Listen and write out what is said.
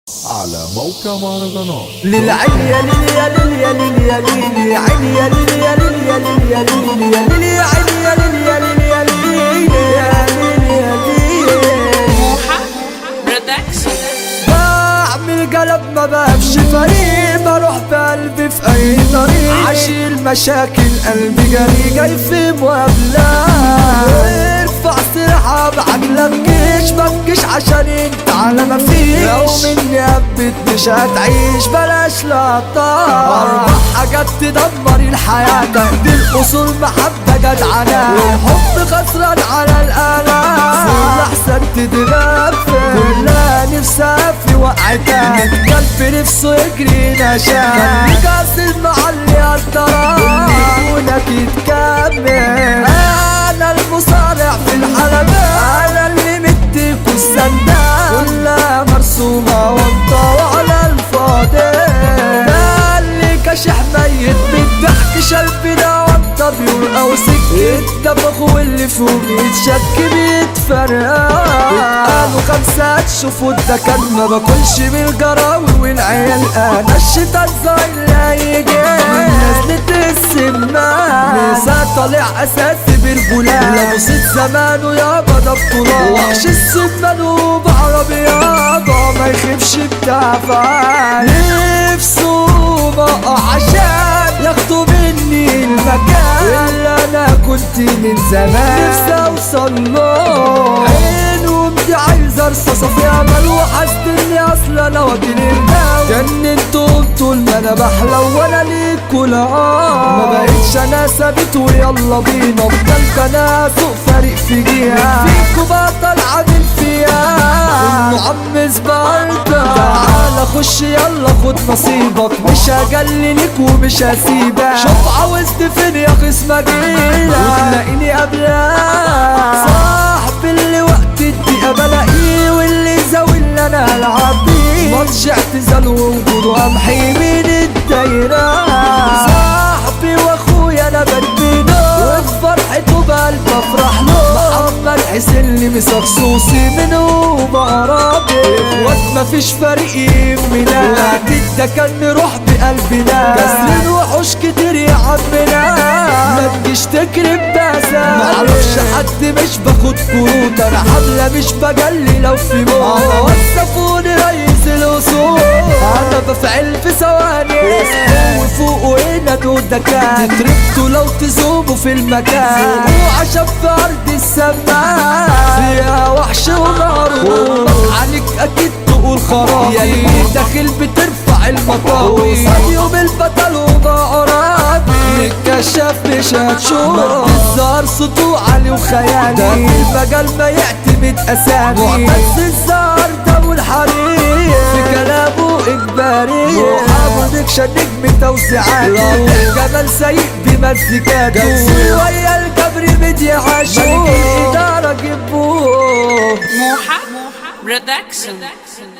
على موقع مهرجانات للعليا لليا لليا لليا لليا عليا لليا لليا لليا لليا لليا عليا لليا لليا لليا لليا لليا موحة برودكشن بعمل قلب ما بمشي فريق بروح بقلبي في اي طريق عشيل مشاكل قلبي جري جاي في مقابلة ارفع سرعة بعقلك جيش مبكش عشان انت على ما فيش لو مني هبت مش هتعيش بلاش لقطة اربع حاجات تدمر الحياة دي الاصول محبة جدعنة والحب خسران على الالام احسن تتغفل كلها نفسها في وقعتها قلب نفسه يجري نشاط خليك اصل مع اللي قدرك كونك يتكمل انا المصارع في الحلبات انا اللي مديك والسندات كلها مرسومة وانطة وعلى الفاضي ده اللي كشح ميت بالضحك شلبنا وانت بيور او سكت الدماغ واللي فوق يتشك بيتفرق قالوا خمسة تشوفوا ده كان ما باكلش من الجراوي والعيال انا الشتا الزايل هيجي نزلت السمان لسه طالع اساسي برجولات لا بصيت زمانه يابا ده بطولات وحش السمان وبعربيات ما يخيبش بتاع فعال نفسه بقى عشان ياخدوا مني المكان اللي انا كنت من زمان نفسي اوصل له عينهم دي عايزه رصاصه في امل وحشتني اصلا انا وكيل الجو جننتهم طول ما انا بحلو وانا ليكوا لا ما بقتش انا ثابت ويلا بينا افضل انا اسوق فريق في جهه فيكوا بطل عامل فيها انه عم سبارتا تعال خش يلا خد نصيبك مش هجللك ومش هسيبك شوف عاوزت فين يا خصم اجيلك وتلاقيني قبلك صاحبي اللي وقت الدقيقة بلاقيه واللي زاوي اللي انا هلعب بيه ماتش اعتزال ووجوده امحي من الدايرة صاحبي واخويا انا بدينه وفي فرحته بقلب افرح له محمد حسين اللي مسخصوصي منه بقرابي اخوات مفيش فريق يهمنا وقت ده كان نروح بقلبنا كسرين وحوش كتير يا عمنا ما تجيش تكرم باسا معرفش حد مش باخد كروت انا حملة مش بجلي لو في موت وصفوني رئيس الاصول انا بفعل في ثواني وفوق هنا دول دكان تتربتوا لو تزوموا في المكان وعشان في ارض السماء فيها وحش ونار عليك اكيد تقول خرابي يا اللي داخل بترفع المطاوي صديهم البطل وبقرابي الكشاف مش هتشوف الزهر صوته عالي وخيالي ده في المجال ما يعتمد اسامي معتز الزهر ده والحريق في كلامه اجباري محمد كشان نجم توسيعات جمال سيء بمزيكاته ويا الكبر مدي عاشور ملك الاداره جيبوه موحة برودكشن